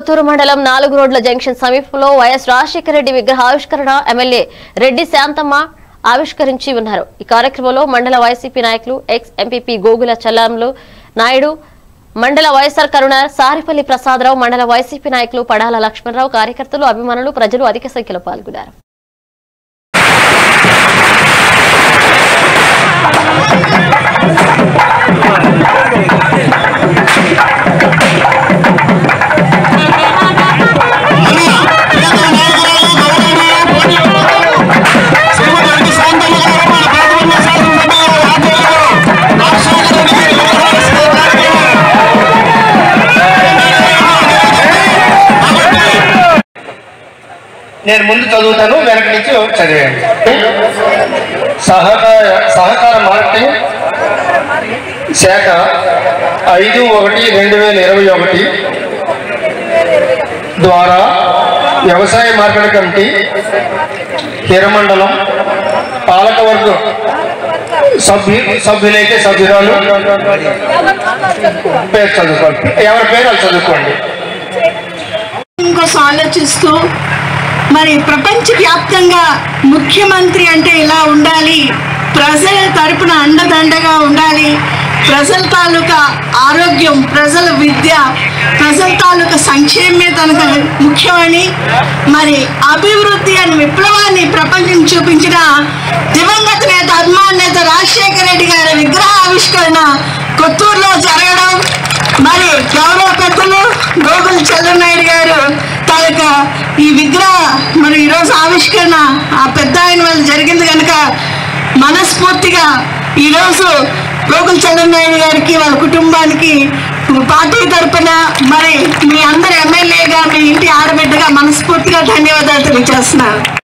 పుత్తూరు మండలం నాలుగు రోడ్ల జంక్షన్ సమీపంలో వైఎస్ రాజశేఖర రెడ్డి విగ్రహావిష్కరణ ఎమ్మెల్యే రెడ్డి శాంతమ్మ ఆవిష్కరించి ఉన్నారు ఈ కార్యక్రమంలో మండల వైసీపీ నాయకులు ఎక్స్ ఎంపీపీ గోగుల చల్లాంలు నాయుడు మండల వైఎస్ఆర్ కరుణార్ సారిపల్లి ప్రసాదరావు మండల వైసీపీ నాయకులు పడాల లక్ష్మణరావు కార్యకర్తలు అభిమానులు ప్రజలు అధిక సంఖ్యలో పాల్గొన్నారు నేను ముందు చదువుతాను వెనక నుంచి చదివేయండి సహకార సహకార మార్కెటింగ్ శాఖ ఐదు ఒకటి రెండు వేల ఇరవై ఒకటి ద్వారా వ్యవసాయ మార్కెట్ కమిటీ హిరమండలం పాలకవర్గం సభ్యు సభ్యులైతే సభ్యురాలు పేరు చదువుకోండి ఎవరి పేరు వాళ్ళు చదువుకోండి కోసం ఆలోచిస్తూ మరి ప్రపంచవ్యాప్తంగా ముఖ్యమంత్రి అంటే ఇలా ఉండాలి ప్రజల తరపున అండదండగా ఉండాలి ప్రజల తాలూకా ఆరోగ్యం ప్రజల విద్య ప్రజల తాలూకా సంక్షేమమే తనకు ముఖ్యమని మరి అభివృద్ధి అని విప్లవాన్ని ప్రపంచం చూపించిన దివంగత నేత అభిమాన నేత రాజశేఖర రెడ్డి గారి విగ్రహ ఆవిష్కరణ కొత్తూరులో జరగడం మరి గౌరవ పెద్దలు గోగుల్ చంద్రనాయుడు గారు తాలూకా ఈ విగ్రహ మరి ఈరోజు ఆవిష్కరణ ఆ పెద్ద ఆయన వల్ల జరిగింది కనుక మనస్ఫూర్తిగా ఈరోజు గోకుల్ చంద్రనాయుడు గారికి వాళ్ళ కుటుంబానికి పార్టీ తరపున మరి మీ అందరి ఎమ్మెల్యేగా మీ ఇంటి ఆడబిడ్డగా మనస్ఫూర్తిగా ధన్యవాదాలు తెలియజేస్తున్నాను